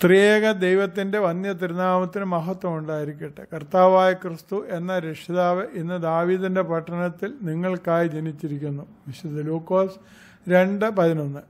ത്രിയേക ദൈവത്തിൻ്റെ വന്യ തിരുനാമത്തിന് മഹത്വം ഉണ്ടായിരിക്കട്ടെ കർത്താവായ ക്രിസ്തു എന്ന രക്ഷിതാവ് ഇന്ന് ദാവീദിൻ്റെ പട്ടണത്തിൽ നിങ്ങൾക്കായി ജനിച്ചിരിക്കുന്നു വിശുദ്ധ ലൂക്കോസ് രണ്ട് പതിനൊന്ന്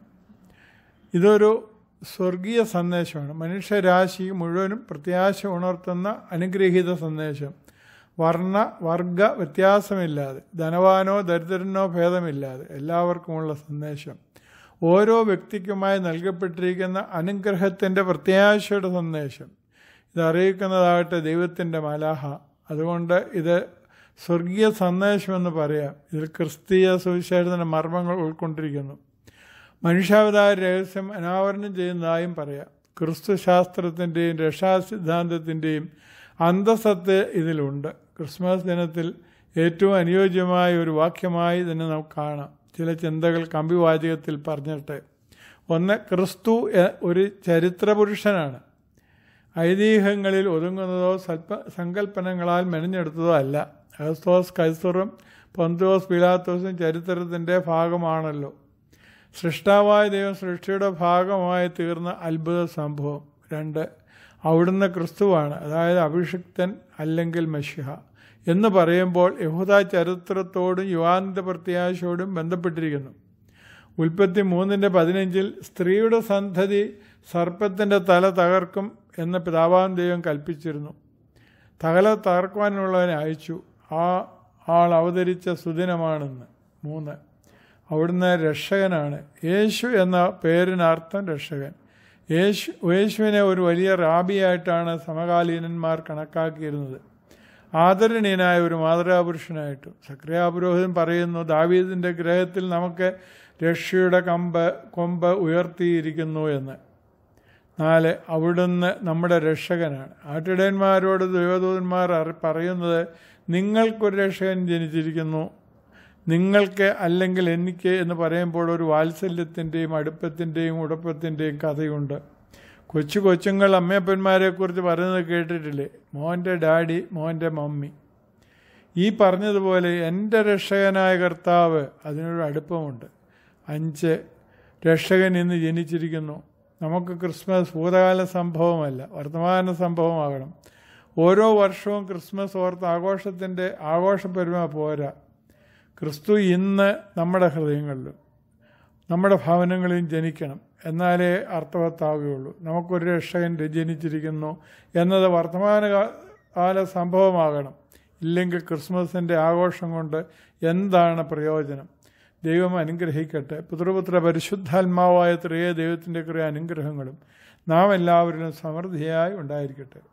ഇതൊരു സ്വർഗീയ സന്ദേശമാണ് മനുഷ്യരാശി മുഴുവനും പ്രത്യാശ ഉണർത്തുന്ന അനുഗ്രഹീത സന്ദേശം വർണ്ണ വർഗ വ്യത്യാസമില്ലാതെ ധനവാനോ ദരിദ്രനോ ഭേദമില്ലാതെ എല്ലാവർക്കുമുള്ള സന്ദേശം ഓരോ വ്യക്തിക്കുമായി നൽകപ്പെട്ടിരിക്കുന്ന അനുഗ്രഹത്തിൻ്റെ പ്രത്യാശയുടെ സന്ദേശം ഇത് അറിയിക്കുന്നതാകട്ടെ ദൈവത്തിൻ്റെ മലാഹ അതുകൊണ്ട് ഇത് സ്വർഗീയ സന്ദേശമെന്ന് പറയാം ഇതിൽ ക്രിസ്തീയ സുവിശേഷത്തിൻ്റെ മർമ്മങ്ങൾ ഉൾക്കൊണ്ടിരിക്കുന്നു മനുഷ്യാവതാര രഹസ്യം അനാവരണം ചെയ്യുന്നതായും പറയാം ക്രിസ്തു ശാസ്ത്രത്തിൻ്റെയും രക്ഷാസിദ്ധാന്തത്തിൻ്റെയും അന്തസത്ത് ഇതിലുണ്ട് ക്രിസ്മസ് ദിനത്തിൽ ഏറ്റവും അനുയോജ്യമായ ഒരു വാക്യമായി തന്നെ നമുക്ക് കാണാം ചില ചിന്തകൾ കമ്പിവാചകത്തിൽ പറഞ്ഞിട്ട് ഒന്ന് ക്രിസ്തു ഒരു ചരിത്രപുരുഷനാണ് ഐതിഹ്യങ്ങളിൽ ഒതുങ്ങുന്നതോ സൽപ്പ സങ്കല്പനങ്ങളാൽ മെനഞ്ഞെടുത്തതോ അല്ല അഗസ്തോസ് കൈസറും പൊന്തോസ് പിലാത്തോസും ചരിത്രത്തിൻ്റെ ഭാഗമാണല്ലോ സൃഷ്ടാവായ ദൈവം സൃഷ്ടിയുടെ ഭാഗമായി തീർന്ന അത്ഭുത സംഭവം രണ്ട് അവിടുന്ന് ക്രിസ്തുവാണ് അതായത് അഭിഷിക്തൻ അല്ലെങ്കിൽ മഷിഹ എന്ന് പറയുമ്പോൾ യഹൂദ ചരിത്രത്തോടും യുവാനന്ദ പ്രത്യാശയോടും ബന്ധപ്പെട്ടിരിക്കുന്നു ഉൽപ്പത്തി മൂന്നിൻ്റെ പതിനഞ്ചിൽ സ്ത്രീയുടെ സന്തതി സർപ്പത്തിൻ്റെ തല തകർക്കും എന്ന് പിതാവാൻ ദൈവം കൽപ്പിച്ചിരുന്നു തകല തകർക്കുവാനുള്ളവനെ അയച്ചു ആ ആൾ അവതരിച്ച സുദിനമാണെന്ന് മൂന്ന് അവിടുന്ന് രക്ഷകനാണ് യേശു എന്ന പേരിനർത്ഥം രക്ഷകൻ യേശു യേശുവിനെ ഒരു വലിയ റാബിയായിട്ടാണ് സമകാലീനന്മാർ കണക്കാക്കിയിരുന്നത് ആദരണീയനായ ഒരു മാതൃകാപുരുഷനായിട്ടും സക്രിയാപുരോഹിതൻ പറയുന്നു ദാവീദിൻ്റെ ഗ്രഹത്തിൽ നമുക്ക് രക്ഷയുടെ കമ്പ് കൊമ്പ് ഉയർത്തിയിരിക്കുന്നു എന്ന് നാല് അവിടുന്ന് നമ്മുടെ രക്ഷകനാണ് ആട്ടിടയന്മാരോട് ദൈവദൂതന്മാർ പറയുന്നത് നിങ്ങൾക്കൊരു രക്ഷകൻ ജനിച്ചിരിക്കുന്നു നിങ്ങൾക്ക് അല്ലെങ്കിൽ എനിക്ക് എന്ന് പറയുമ്പോൾ ഒരു വാത്സല്യത്തിൻ്റെയും അടുപ്പത്തിൻ്റെയും ഉടപ്പത്തിൻ്റെയും കഥയുണ്ട് കൊച്ചു കൊച്ചുങ്ങൾ അമ്മയപ്പന്മാരെ കുറിച്ച് പറയുന്നത് കേട്ടിട്ടില്ലേ മോൻ്റെ ഡാഡി മോൻ്റെ മമ്മി ഈ പറഞ്ഞതുപോലെ എൻ്റെ രക്ഷകനായ കർത്താവ് അതിനൊരു അടുപ്പമുണ്ട് അഞ്ച് രക്ഷകൻ ഇന്ന് ജനിച്ചിരിക്കുന്നു നമുക്ക് ക്രിസ്മസ് ഭൂതകാല സംഭവമല്ല വർത്തമാന സംഭവമാകണം ഓരോ വർഷവും ക്രിസ്മസ് ഓർത്ത് ആഘോഷത്തിൻ്റെ ആഘോഷപ്പെരുമ പോരാ ക്രിസ്തു ഇന്ന് നമ്മുടെ ഹൃദയങ്ങളിലും നമ്മുടെ ഭവനങ്ങളിലും ജനിക്കണം എന്നാലേ അർത്ഥവത്താവുകയുള്ളൂ നമുക്കൊരു രക്ഷകൻ ജനിച്ചിരിക്കുന്നു എന്നത് വർത്തമാന കാല സംഭവമാകണം ഇല്ലെങ്കിൽ ക്രിസ്മസിൻ്റെ ആഘോഷം കൊണ്ട് എന്താണ് പ്രയോജനം ദൈവം അനുഗ്രഹിക്കട്ടെ പുത്രപുത്ര പരിശുദ്ധാത്മാവായ ത്രയ ദൈവത്തിൻ്റെ കുറേ അനുഗ്രഹങ്ങളും നാം എല്ലാവരിലും സമൃദ്ധിയായി ഉണ്ടായിരിക്കട്ടെ